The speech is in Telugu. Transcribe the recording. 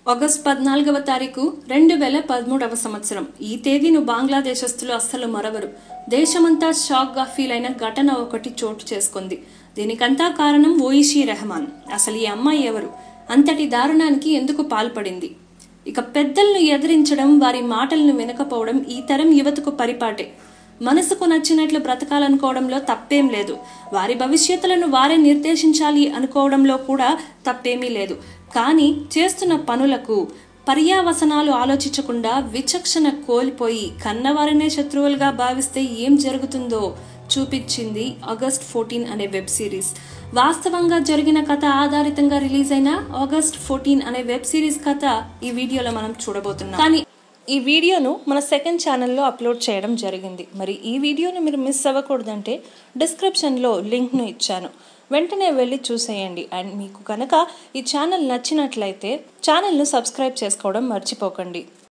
ఆగస్ట్ పద్నాలుగవ తారీఖు రెండు వేల పదమూడవ సంవత్సరం ఈ తేదీను బంగ్లాదేశస్తులు అస్సలు మరవరు దేశమంతా షాక్ గా ఫీల్ అయిన ఘటన ఒకటి చోటు చేసుకుంది దీనికంతా కారణం ఓయిషీ రెహమాన్ అసలు ఈ అమ్మాయి ఎవరు అంతటి దారుణానికి ఎందుకు పాల్పడింది ఇక పెద్దలను ఎదిరించడం వారి మాటలను వినకపోవడం ఈ తరం యువతకు పరిపాటే మనసుకు నచ్చినట్లు బ్రతకాలనుకోవడంలో తప్పేం లేదు వారి భవిష్యత్తులను వారే నిర్దేశించాలి అనుకోవడంలో కూడా తప్పేమీ లేదు కానీ చేస్తున్న పనులకు పర్యావసనాలు ఆలోచించకుండా విచక్షణ కోల్పోయి కన్నవారినే శత్రువులుగా భావిస్తే ఏం జరుగుతుందో చూపించింది ఆగస్ట్ ఫోర్టీన్ అనే వెబ్ సిరీస్ వాస్తవంగా జరిగిన కథ ఆధారితంగా రిలీజ్ అయిన ఆగస్ట్ ఫోర్టీన్ అనే వెబ్ సిరీస్ కథ ఈ వీడియోలో మనం చూడబోతున్నాం కానీ ఈ వీడియోను మన సెకండ్ ఛానల్లో అప్లోడ్ చేయడం జరిగింది మరి ఈ వీడియోను మీరు మిస్ అవ్వకూడదంటే డిస్క్రిప్షన్లో లింక్ను ఇచ్చాను వెంటనే వెళ్ళి చూసేయండి అండ్ మీకు కనుక ఈ ఛానల్ నచ్చినట్లయితే ఛానల్ను సబ్స్క్రైబ్ చేసుకోవడం మర్చిపోకండి